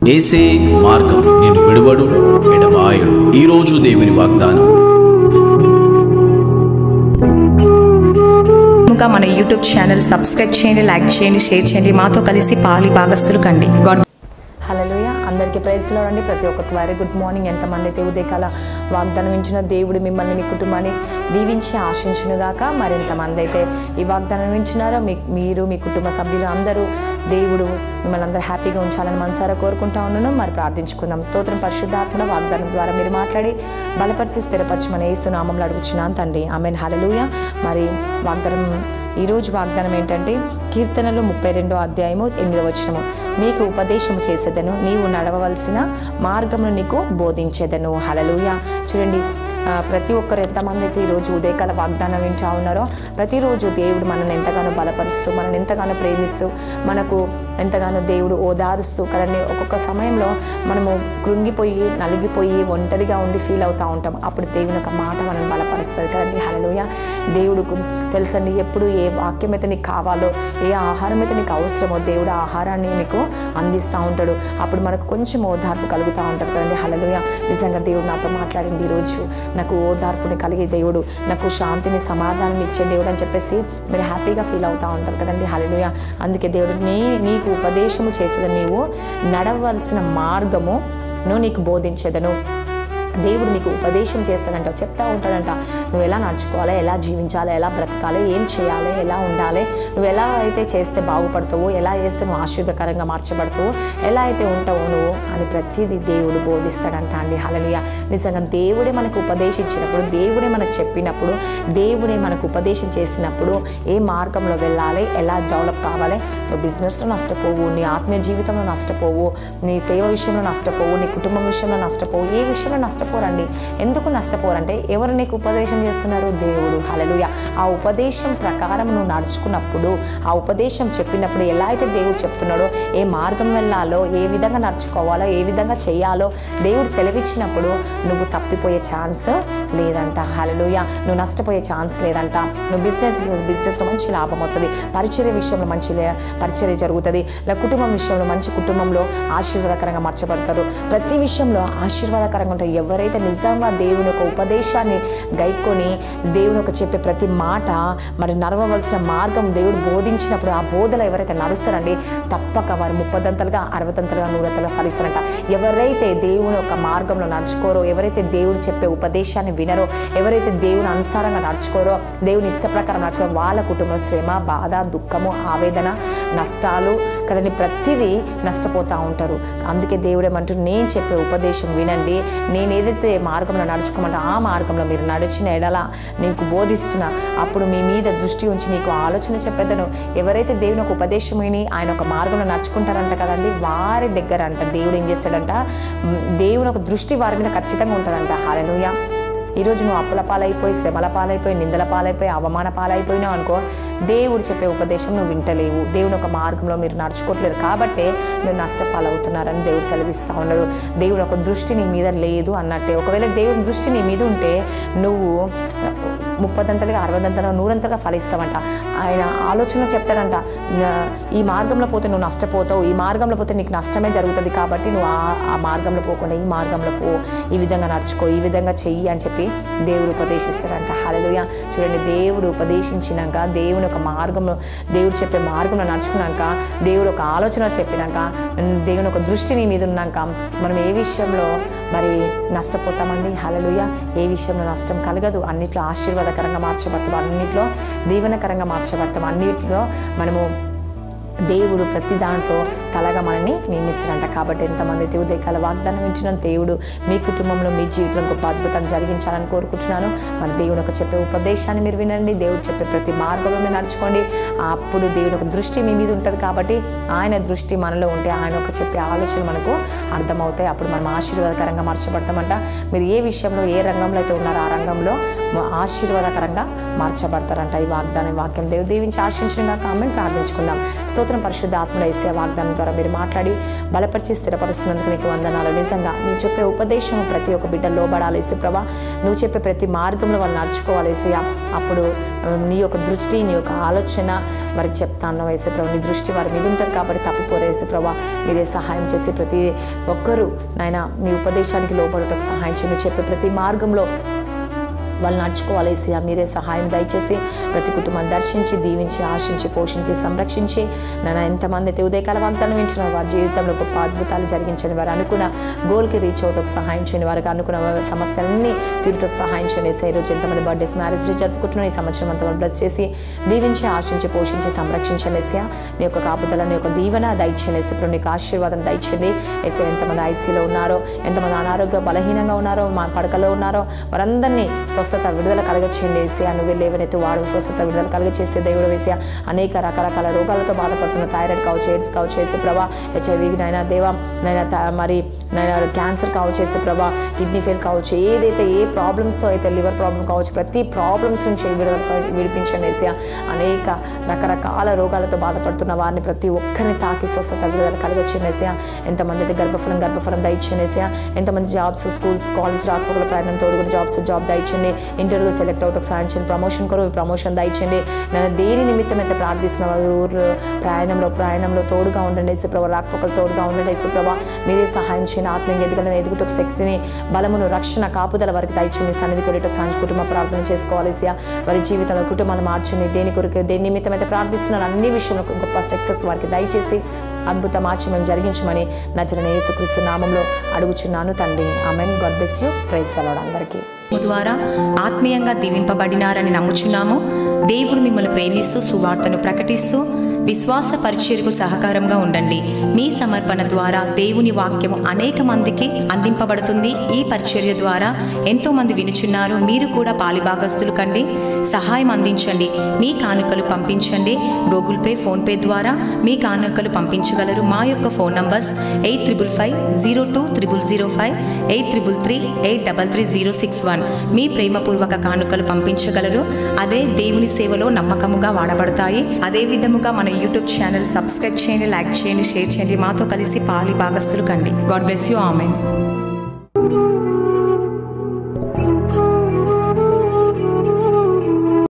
ఏసే మార్గం నేను విడువడు ఎడబాయడు ఈరోజు దేవుని వాగ్దానం ఇంకా మన యూట్యూబ్ ఛానల్ సబ్స్క్రైబ్ చేయండి లైక్ చేయండి షేర్ చేయండి మాతో కలిసి పాలి భాగస్తులు కండి గాడ్ హలోయ అందరికీ ప్రైజ్లో అండి ప్రతి ఒక్కరికి వారి గుడ్ మార్నింగ్ ఎంతమంది అయితే ఉదయకాల వాగ్దానం ఇచ్చిన దేవుడు మిమ్మల్ని మీ కుటుంబాన్ని దీవించి ఆశించునుగాక మరి ఎంతమంది అయితే ఈ వాగ్దానం ఇచ్చినారో మీ మీరు మీ కుటుంబ సభ్యులు అందరూ దేవుడు మిమ్మల్ని అందరూ హ్యాపీగా ఉంచాలని మనసారా కోరుకుంటా ఉన్నాను మరి ప్రార్థించుకుందాం స్తోత్రం పరిశుద్ధాత్మన వాగ్దానం ద్వారా మీరు మాట్లాడి బలపరిచి స్థిరపరచమని ఏసు నామంలో అడుగుచున్నాను తండ్రి ఆమె హలలుయ మరి వాగ్దానం ఈరోజు వాగ్దానం ఏంటంటే కీర్తనలు ముప్పై రెండో అధ్యాయము ఎనిమిదవ వచనము మీకు ఉపదేశము చేసేదను నీవు నడవవలసిన మార్గమును నీకు బోధించేదను హలలుయ చూడండి ఆ, ప్రతి ఒక్కరు ఎంతమంది అయితే ఈరోజు ఉదయకాల వాగ్దానం వింటా ఉన్నారో ప్రతిరోజు దేవుడు మనల్ని ఎంతగానో బలపరుస్తూ మనల్ని ఎంతగానో ప్రేమిస్తూ మనకు ఎంతగానో దేవుడు ఓదారుస్తూ కదండి ఒక్కొక్క సమయంలో మనము కృంగిపోయి నలిగిపోయి ఒంటరిగా ఉండి ఫీల్ అవుతూ ఉంటాం అప్పుడు దేవుని ఒక మాట మనం బలపరుస్తుంది కదండి హలలుయ దేవుడుకు తెలుసండి ఎప్పుడు ఏ వాక్యం అయితే నీకు కావాలో ఏ ఆహారం అయితే నీకు అవసరమో దేవుడు ఆ ఆహారాన్ని మీకు అందిస్తూ ఉంటాడు అప్పుడు మనకు కొంచెం ఓదార్పు కలుగుతూ ఉంటుంది కదండి హలలుయ నిజంగా దేవుడు నాతో మాట్లాడింది ఈరోజు నాకు ఓదార్పుని కలిగే దేవుడు నాకు శాంతిని సమాధానం ఇచ్చే దేవుడు అని చెప్పేసి మీరు హ్యాపీగా ఫీల్ అవుతూ ఉంటారు కదండి హలలుయ అందుకే దేవుడు నీ నీకు ఉపదేశము చేసేది నీవు నడవలసిన మార్గము నువ్వు నీకు బోధించేదను దేవుడు నీకు ఉపదేశం చేస్తాడంట చెప్తా ఉంటాడంట నువ్వు ఎలా నడుచుకోవాలి ఎలా జీవించాలి ఎలా బ్రతకాలి ఏం చేయాలి ఎలా ఉండాలి నువ్వు ఎలా అయితే చేస్తే బాగుపడతావో ఎలా చేస్తే నువ్వు ఆశీర్వదకరంగా మార్చబడతావో ఎలా అయితే ఉంటావో నువ్వు అని ప్రతిదీ దేవుడు బోధిస్తాడంట అండి హలలుయ నిజంగా దేవుడే మనకు ఉపదేశించినప్పుడు దేవుడే మనకు చెప్పినప్పుడు దేవుడే మనకు ఉపదేశం చేసినప్పుడు ఏ మార్గంలో వెళ్ళాలి ఎలా డెవలప్ కావాలి నువ్వు బిజినెస్లో నష్టపోవు నీ ఆత్మీయ జీవితంలో నష్టపోవు నీ సేవ విషయంలో నష్టపోవు నీ కుటుంబం విషయంలో నష్టపోవు ఏ విషయంలో నష్టపోరండి ఎందుకు నష్టపోరంటే ఎవరు నీకు ఉపదేశం చేస్తున్నారు దేవుడు హలలుయ ఆ ఉపదేశం ప్రకారం నువ్వు నడుచుకున్నప్పుడు ఆ ఉపదేశం చెప్పినప్పుడు ఎలా అయితే దేవుడు చెప్తున్నాడో ఏ మార్గం వెళ్ళాలో ఏ విధంగా నడుచుకోవాలో ఏ విధంగా చేయాలో దేవుడు సెలవిచ్చినప్పుడు నువ్వు తప్పిపోయే ఛాన్స్ లేదంట హలలుయ నువ్వు నష్టపోయే ఛాన్స్ లేదంట నువ్వు బిజినెస్ బిజినెస్లో మంచి లాభం వస్తుంది పరిచర్య విషయంలో మంచి లే- పరిచర్య జరుగుతుంది ఇలా కుటుంబం విషయంలో మంచి కుటుంబంలో ఆశీర్వాదకరంగా మార్చబడతారు ప్రతి విషయంలో ఆశీర్వాదకరంగా ఉంటారు ఎవరైతే నిజంగా దేవుని యొక్క ఉపదేశాన్ని గైక్కొని దేవుని యొక్క చెప్పే ప్రతి మాట మరి నడవవలసిన మార్గం దేవుడు బోధించినప్పుడు ఆ బోధలో ఎవరైతే నడుస్తారండి తప్పక వారు ముప్పదంతలుగా అరవతంతలుగా నూరంతలుగా ఫలిస్తారంట ఎవరైతే దేవుని యొక్క మార్గంలో నడుచుకోరో ఎవరైతే దేవుడు చెప్పే ఉపదేశాన్ని వినరో ఎవరైతే దేవుని అనుసారంగా నడుచుకోరో దేవుని ఇష్ట ప్రకారం నడుచుకోరో వాళ్ళ కుటుంబం శ్రమ బాధ దుఃఖము ఆవేదన నష్టాలు కదండి ప్రతిదీ నష్టపోతూ ఉంటారు అందుకే దేవుడు ఏమంటారు నేను చెప్పే ఉపదేశం వినండి నేను ఏదైతే మార్గంలో నడుచుకోమంటే ఆ మార్గంలో మీరు నడిచిన ఎడల నీకు బోధిస్తున్నా అప్పుడు మీ మీద దృష్టి ఉంచి నీకు ఆలోచన చెప్పేదను ఎవరైతే దేవుని ఒక ఉపదేశం విని ఆయన ఒక మార్గంలో నడుచుకుంటారంట కదండి వారి దగ్గర అంట దేవుడు ఏం చేస్తాడంట మ్, దేవుని ఒక దృష్టి వారి మీద ఖచ్చితంగా ఉంటుందంట హాలనుయ ఈరోజు నువ్వు అప్పుల పాలైపోయి శ్రమల పాలైపోయి నిందల పాలైపోయి అవమాన పాలైపోయినావు అనుకో దేవుడు చెప్పే ఉపదేశం నువ్వు వింటలేవు దేవుని ఒక మార్గంలో మీరు నడుచుకోవట్లేదు కాబట్టే మీరు నష్టపాలవుతున్నారని దేవుడు సెలవిస్తూ ఉన్నారు దేవుని ఒక దృష్టి నీ మీద లేదు అన్నట్టే ఒకవేళ దేవుని దృష్టి నీ మీద ఉంటే నువ్వు ముప్పదంతలుగా అరవదంతలుగా నూరంతలుగా ఫలిస్తావంట ఆయన ఆలోచన చెప్తాడంట "నా- ఈ మార్గంలో పోతే నువ్వు నష్టపోతావు ఈ మార్గంలో పోతే నీకు నష్టమే జరుగుతుంది కాబట్టి నువ్వు ఆ ఆ మార్గంలో పోకుండా ఈ మార్గంలో పో ఈ విధంగా నడుచుకో ఈ విధంగా చెయ్యి అని చెప్పి దేవుడు ఉపదేశిస్తాడంట హల్లెలూయా చూడండి దేవుడు ఉపదేశించినాక దేవుని ఒక మార్గంలో దేవుడు చెప్పే మార్గంలో నడుచుకున్నాక దేవుడు ఒక ఆలోచన చెప్పినాక దేవుని ఒక దృష్టి నీ మీద ఉన్నాక మనం ఏ విషయంలో మరి నష్టపోతామండి హలలుయ ఏ విషయంలో నష్టం కలగదు అన్నిట్లో ఆశీర్వాదకరంగా మార్చబడతాం అన్నిట్లో దీవెనకరంగా మార్చబడతాం అన్నిట్లో మనము దేవుడు ప్రతి దాంట్లో తలగా మనల్ని నియమిస్తాడంట కాబట్టి ఎంతమంది అయితే ఉదయకాల వాగ్దానం ఇచ్చిన దేవుడు మీ కుటుంబంలో మీ జీవితంలో గొప్ప అద్భుతం జరిగించాలని కోరుకుంటున్నాను మన దేవుని ఒక చెప్పే ఉపదేశాన్ని మీరు వినండి దేవుడు చెప్పే ప్రతి మార్గంలో మీరు నడుచుకోండి అప్పుడు దేవుని ఒక దృష్టి మీ మీద ఉంటుంది కాబట్టి ఆయన దృష్టి మనలో ఉంటే ఆయన ఒక చెప్పే ఆలోచన మనకు అర్థమవుతాయి అప్పుడు మనం ఆశీర్వాదకరంగా మార్చబడతామంట మీరు ఏ విషయంలో ఏ రంగంలో అయితే ఉన్నారో ఆ రంగంలో మ- ఆశీర్వాదకరంగా మార్చబడతారంట ఈ వాగ్దానం వాక్యం దేవుడు దీవించి ఆశించిన కామెంట్ ప్రార్థించుకుందాం స్తోత్రం స్తోత్రం పరిశుద్ధ ఆత్మల వేసే వాగ్దానం ద్వారా మీరు మాట్లాడి బలపరిచి స్థిరపరుస్తున్నందుకు నీకు వందనాలు నిజంగా నీ చెప్పే ఉపదేశం ప్రతి ఒక్క బిడ్డ లోబడాలి ప్రభా నువ్వు చెప్పే ప్రతి మార్గంలో వాళ్ళు నడుచుకోవాలి ఏసయ్య అప్పుడు ఆ, నీ యొక్క దృష్టి నీ యొక్క ఆలోచన వారికి చెప్తాను వేసే ప్రభా నీ దృష్టి వారి మీద ఉంటుంది కాబట్టి తప్పిపోరేసి ప్రభా మీరే సహాయం చేసి ప్రతి ఒక్కరూ నాయన మీ ఉపదేశానికి లోబడటకు సహాయం చేయండి నువ్వు చెప్పే ప్రతి మార్గంలో వాళ్ళు నడుచుకోవాలి ఏసయ్య మీరే సహాయం దయచేసి ప్రతి కుటుంబాన్ని దర్శించి దీవించి ఆశించి పోషించి సంరక్షించి నన్ను ఎంతమంది అయితే ఉదయకాల వాగ్దానం వింటున్న వారి జీవితంలో గొప్ప అద్భుతాలు జరిగించండి వారు అనుకున్న గోల్కి రీచ్ అవుటకు సహాయం చేయండి వారికి అనుకున్న సమస్యలన్నీ తీరుటకు సహాయం చేయండి ఏసయ్య ఈరోజు ఎంతమంది బర్త్డేస్ మ్యారేజ్ డే జరుపుకుంటున్న ఈ సంవత్సరం అంతా వాళ్ళు బ్లెస్ చేసి దీవించి ఆశించి పోషించి సంరక్షించండి ఏసయ్య నీ యొక్క కాపుదల నీ యొక్క దీవెన దయచేయండి ఏసప్పుడు నీకు ఆశీర్వాదం దయచేయండి ఏసే ఎంతమంది ఐసీలో ఉన్నారో ఎంతమంది అనారోగ్య బలహీనంగా ఉన్నారో మా పడకలో ఉన్నారో వారందరినీ స్వస్థత విడుదల కలగచేయండి ఏసీఆ నువ్వు లేవనెత్తి వాడు స్వస్థత విడుదల కలగచేసే దేవుడు వేసి అనేక రకరకాల రోగాలతో బాధపడుతున్న థైరాయిడ్ కావచ్చు ఎయిడ్స్ కావచ్చు చేసే ప్రభా హెచ్ఐవి నైనా దేవా నైనా త- మరి నైనా క్యాన్సర్ కావచ్చు చేసే ప్రభా కిడ్నీ ఫెయిల్ కావచ్చు ఏదైతే ఏ ప్రాబ్లమ్స్తో అయితే లివర్ ప్రాబ్లం కావచ్చు ప్రతి ప్రాబ్లమ్స్ నుంచి విడుదల విడిపించండి ఏసీఆ అనేక రకరకాల రోగాలతో బాధపడుతున్న వారిని ప్రతి ఒక్కరిని తాకి స్వస్థత విడుదల కలగచ్చింది ఏసీఆ ఎంతమంది అయితే గర్భఫలం గర్భఫలం దయచింది ఏసీఆ ఎంతమంది జాబ్స్ స్కూల్స్ కాలేజ్ రాకపోకల ప్రయాణం తోడుగుని జాబ్స్ జాబ్ దయచండి ఇంటర్వ్యూ సెలెక్ట్ అవుట్ సాయం చేయండి ప్రమోషన్ కొరకు ప్రమోషన్ దయచండి నేను దేని నిమిత్తం అయితే ప్రార్థిస్తున్న వారు ఊర్లో ప్రయాణంలో ప్రయాణంలో తోడుగా ఉండండి యేసుప్రభ రాకపోకలు తోడుగా ఉండండి యేసుప్రభ మీరే సహాయం చేయండి ఆత్మీయ ఎదుగులను ఎదుగుటకు శక్తిని బలమును రక్షణ కాపుదల వారికి దయచండి సన్నిధి కొడేటకు సాయం కుటుంబ ప్రార్థన చేసుకోవాలి ఏసయ్య. వారి జీవితంలో కుటుంబాన్ని మార్చండి దేని కొరకు దేని నిమిత్తం అయితే ప్రార్థిస్తున్నారు అన్ని విషయంలో గొప్ప సక్సెస్ వారికి దయచేసి అద్భుత మార్చమని జరిగించమని నచ్చని యేసుక్రీస్తు నామంలో అడుగుచున్నాను తండ్రి amen God bless you praise అలవాడు అందరికీ ద్వారా ఆత్మీయంగా దీవింపబడినారని నమ్ముచున్నాము దేవుడు మిమ్మల్ని ప్రేమిస్తూ సువార్తను ప్రకటిస్తూ విశ్వాస పరిచర్కు సహకారంగా ఉండండి మీ సమర్పణ ద్వారా దేవుని వాక్యము అనేక మందికి అందింపబడుతుంది ఈ పరిచర్య ద్వారా ఎంతో మంది వినుచున్నారు మీరు కూడా పాలిభాగస్తులు కండి సహాయం అందించండి మీ కానుకలు పంపించండి గూగుల్ పే ఫోన్పే ద్వారా మీ కానుకలు పంపించగలరు మా యొక్క phone numbers eight triple five zero two triple zero five eight triple three eight double three zero six one మీ ప్రేమపూర్వక కానుకలు పంపించగలరు అదే దేవుని సేవలో నమ్మకముగా వాడబడతాయి అదే విధముగా మన యూట్యూబ్ ఛానల్ సబ్స్క్రైబ్ చేయండి లైక్ చేయండి షేర్ చేయండి మాతో కలిసి పాలి భాగస్తులు కండి గాడ్ బ్లెస్ యూ ఆమెన్